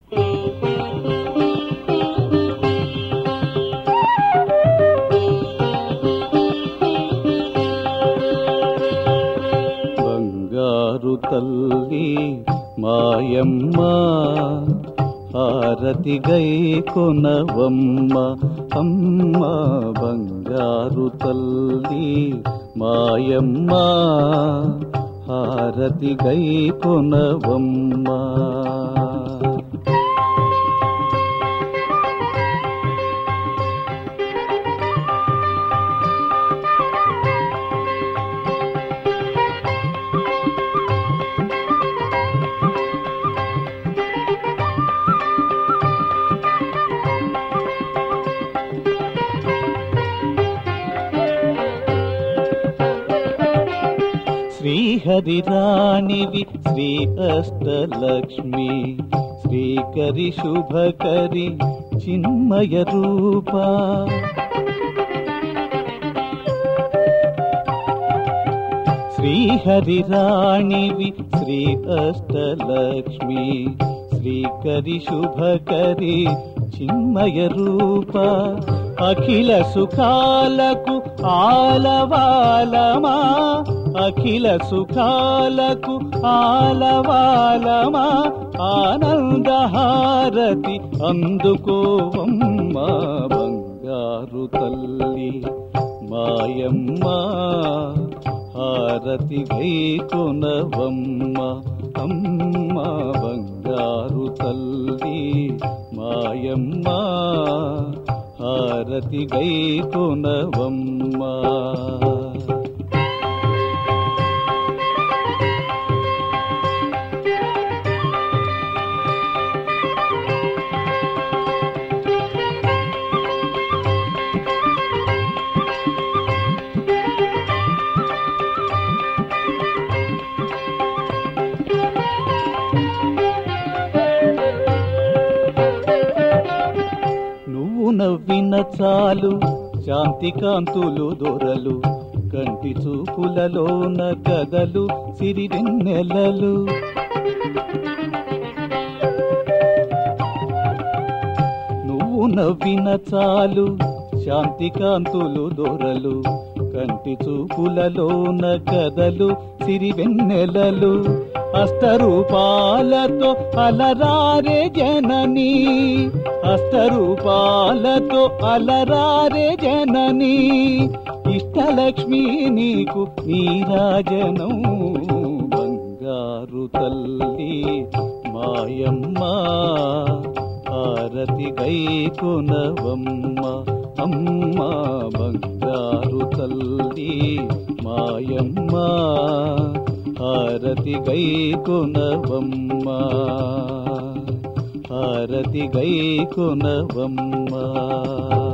బంగారు తల్లి మాయమ్మ హారతి గై కొనవమ్మ అమ్మ బంగారు తల్లి మాయమ్మ హారతి గై కొనవమ్మ శ్రీహరి రాణివి శ్రీ అష్టలక్ష్మి శ్రీకరి శుభకరి చిన్మయ రూప శ్రీహరి రాణివి శ్రీ అష్టలక్ష్మి శ్రీకరి శుభకరి చిన్మయ రూప అఖిల సుఖాలకు ఆలవాలమా అఖిల సుఖాలకు ఆలవాలమా ఆనందహారతి అందుకోవమ్మా బంగారు తల్లి మాయమ్మ హారతి గై కొనవమ్మ అమ్మ బంగారు తల్లి మాయమ్మ హారతి గై కొనవమ్మ నువ్వు నవ్విన చాలు శాంతి కాంతులు దొరలు కంటి చూపులలోన కదలు సిరివెన్నెలలు నువ్వు నవ్విన చాలు శాంతి కాంతులు దొరలు కంటి చూపులలోన కదలు సిరివెన్నెలలు అష్టరూపాలతో అలరారే జనని అష్టరూపాలతో అలరారే జనని ఇష్టలక్ష్మి నీకు నీరాజనం బంగారు తల్లి మాయమ్మ హారతి గై కొనవమ్మ అమ్మ బంగారు తల్లి మాయమ్మ హారతి గై కొనవమ్మ హారతి గై కొనవమ్మ